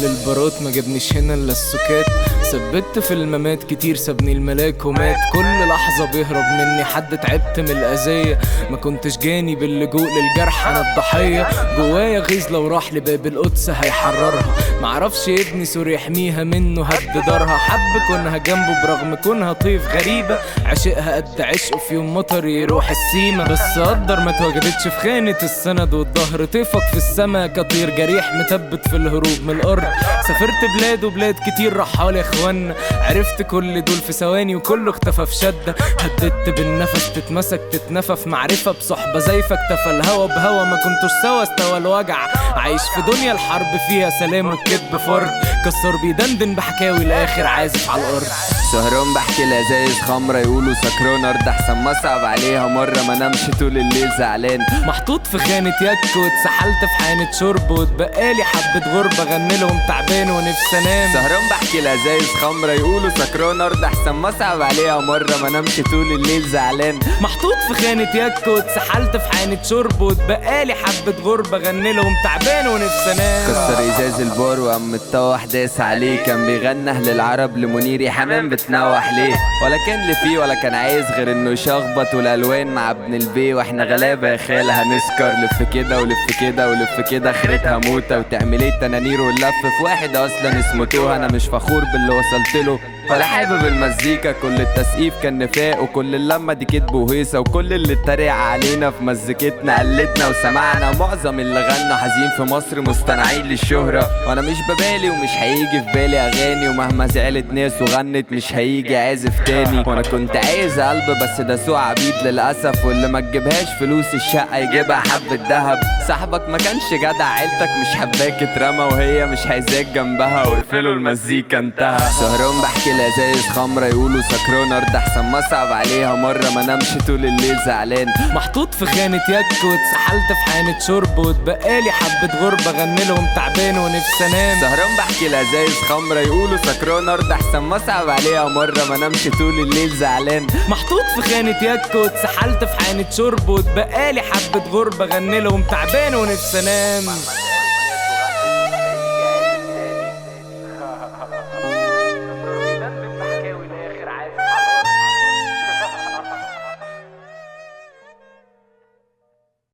للبارات ما جابنيش هنا الا السكات ثبت في الممات كتير سابني الملاك ومات كل لحظة بيهرب مني حد تعبت من الأذية ما كنتش جاني باللجوء للجرح أنا الضحية جوايا غيظ لو راح لباب القدس هيحررها معرفش ابني سوري يحميها منه هد دارها حب كونها جنبه برغم كونها طيف غريبة عشقها قد عشقه في يوم مطر يروح السيما بس قدر ما اتواجدتش في خانة السند والظهر طيفك في السما كطير جريح متبت في الهروب من الأرض سافرت بلاد وبلاد كتير رحال يا اخوانا عرفت كل دول في ثواني وكله اختفى في شدة هددت بالنفس تتمسك تتنفى في معرفة بصحبة زيفك اكتفى الهوى بهوى ما كنتوش سوا استوى الوجع عايش في دنيا الحرب فيها سلام والكذب فرد كسر بيدندن بحكاوي الاخر عازف على الارض سهران بحكي لازايز خمرة يقولوا سكران أرض أحسن ما أصعب عليها مرة ما نمشي طول الليل زعلان محطوط في خانة يك واتسحلت في حانة شرب واتبقالي حبة غربة غني لهم تعبان ونفسي انام سهران بحكي لازايز خمرة يقولوا سكران أرض أحسن ما أصعب عليها مرة ما نمشي طول الليل زعلان محطوط في خانة يك واتسحلت في حانة شرب واتبقالي حبة غربة غني لهم تعبان ونفسي انام كسر ازاز البار وقام متطوح داس عليه كان بيغنه للعرب لمنير يا حمام بتنوح ليه ولا كان اللي فيه ولا كان عايز غير انه يشخبط والالوان مع ابن البي واحنا غلابه يا خال هنسكر لف كده ولف كده ولف كده اخرتها موته وتعمل ايه تنانير ونلف في واحد اصلا اسمه توه انا مش فخور باللي وصلت له ولا حابب المزيكا كل التسقيف كان نفاق وكل اللمة دي كدب وهيصة وكل اللي اتريق علينا في مزيكتنا قلتنا وسمعنا ومعظم اللي غنوا حزين في مصر مصطنعين للشهرة وانا مش ببالي ومش هيجي في بالي اغاني ومهما زعلت ناس وغنت مش هيجي عازف تاني وانا كنت عايز قلب بس ده سوق عبيد للاسف واللي ما تجيبهاش فلوس الشقة يجيبها حبة دهب صاحبك ما كانش جدع عيلتك مش حباك اترمى وهي مش عايزاك جنبها وقفلوا المزيكا انتهى سهران بحكي لازايز خمرة يقولوا سكران أرض أحسن ما أصعب عليها مرة ما نمشي طول الليل زعلان محطوط في خانة يك واتسحلت في حانة شرب واتبقالي حبة غربة غني لهم تعبان ونفسي انام سهران بحكي لازايز خمرة يقولوا سكران أرض أحسن ما أصعب عليها مرة ما نمشي طول الليل زعلان محطوط في خانة يك واتسحلت في حانة شرب واتبقالي حبة غربة غني لهم تعبان ونفسي انام